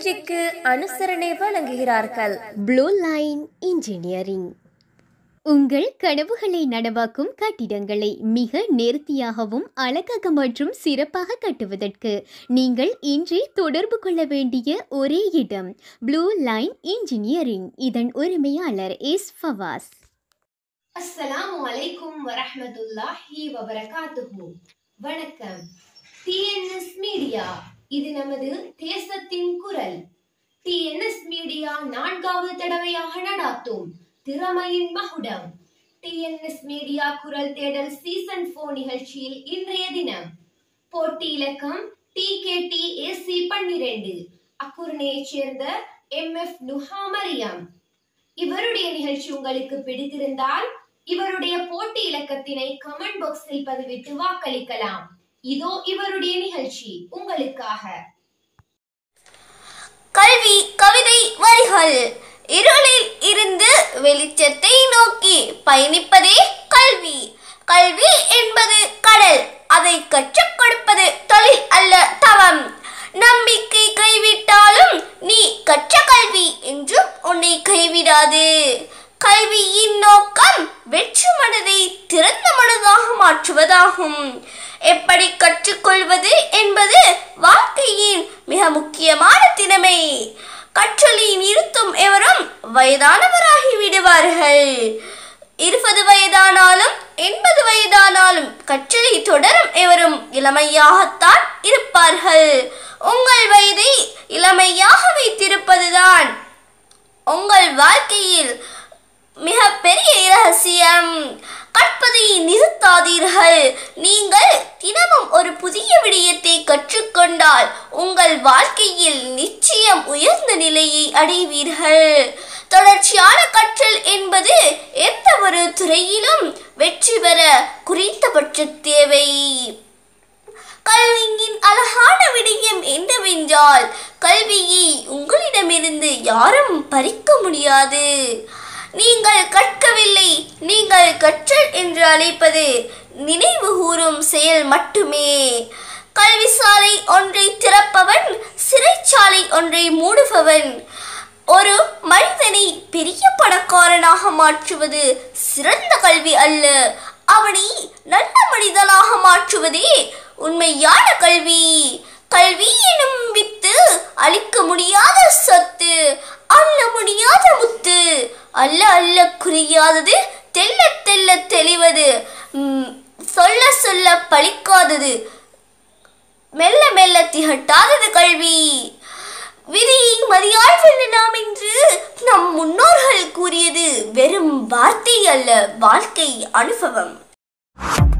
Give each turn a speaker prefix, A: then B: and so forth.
A: நிகழ்ச்சிக்கு அனுசரணை வழங்குகிறார்கள்
B: ப்ளூ லைன் இன்ஜினியரிங் உங்கள் கனவுகளை நனவாக்கும் கட்டிடங்களை மிக நேர்த்தியாகவும் அழகாக மற்றும் சிறப்பாக கட்டுவதற்கு நீங்கள் இன்றே தொடர்பு கொள்ள வேண்டிய ஒரே இடம் ப்ளூ லைன் இன்ஜினியரிங் இதன் உரிமையாளர் எஸ் ஃபவாஸ்
C: அஸ்ஸலாமு அலைக்கும் வரஹ்மத்துல்லாஹி வபரகாத்துஹு வணக்கம் டிஎன்எஸ் மீடியா இது நமது தேசத்தின் குரல் டிஎன்எஸ் மீடியா நான்காவது தடவையாக நடாத்தும் திறமையின் மகுடம் டிஎன்எஸ் மீடியா குரல் தேடல் சீசன் போர் நிகழ்ச்சியில் இன்றைய தினம் போட்டி இலக்கம் டி கே டி ஏசி பன்னிரண்டு அக்குருணையைச் சேர்ந்த எம் எஃப் நுஹா மரியம் இவருடைய நிகழ்ச்சி உங்களுக்கு பிடித்திருந்தால் இவருடைய போட்டி இலக்கத்தினை கமெண்ட் பாக்ஸில் பதிவிட்டு வாக்களிக்கலாம் இதோ இவருடைய நிகழ்ச்சி உங்களுக்காக
D: கல்வி கவிதை வரிகள் இருளில் இருந்து வெளிச்சத்தை நோக்கி பயணிப்பதே கல்வி கல்வி என்பது கடல் அதை கற்றுக் கொடுப்பது தொழில் அல்ல தவம் நம்பிக்கை கைவிட்டாலும் நீ கற்ற கல்வி என்றும் உன்னை கைவிடாது கல்வியின் நோக்கம் வெற்று மனதை திறந்த மனதாக மாற்றுவதாகும் எப்படி கற்றுக்கொள்வது என்பது வாழ்க்கையின் மிக முக்கியமான திறமை கற்றலை நிறுத்தும் எவரும் வயதானவராகி விடுவார்கள் இருபது வயதானாலும் எண்பது வயதானாலும் கற்றலை தொடரும் எவரும் இளமையாகத்தான் இருப்பார்கள் உங்கள் வயதை இளமையாக வைத்திருப்பதுதான் உங்கள் வாழ்க்கையில் மிக பெரிய இரகசியம் கற்பதை நிறுத்தாதீர்கள் நீங்கள் தினமும் ஒரு புதிய விடயத்தை கற்றுக்கொண்டால் உங்கள் வாழ்க்கையில் நிச்சயம் உயர்ந்த நிலையை அடைவீர்கள் தொடர்ச்சியான கற்றல் என்பது எந்த ஒரு துறையிலும் வெற்றி பெற குறைந்தபட்ச தேவை கல்வியின் அழகான விடயம் என்னவென்றால் கல்வியை உங்களிடமிருந்து யாரும் பறிக்க முடியாது நீங்கள் கற்கவில்லை நீங்கள் கற்றல் என்று அழைப்பது நினைவு கூறும் செயல் மட்டுமே கல்வி சாலை ஒன்றை திறப்பவன் சிறைச்சாலை ஒன்றை மூடுபவன் ஒரு மனிதனை பெரிய பணக்காரனாக மாற்றுவது சிறந்த கல்வி அல்ல அவனை நல்ல மனிதனாக மாற்றுவதே உண்மையான கல்வி கல்வி எனும் வித்து அழிக்க முடியாத சொத்து அள்ள முடியாத முத்து அல்ல அல்ல குறியாதது தெல்ல தெல்ல தெளிவது ம், சொல்ல சொல்ல பழிக்காதது மெல்ல மெல்ல திகட்டாதது கல்வி விதியை மதியால் வெல்லலாம் என்று நம் முன்னோர்கள் கூறியது வெறும் வார்த்தை அல்ல வாழ்க்கை அனுபவம்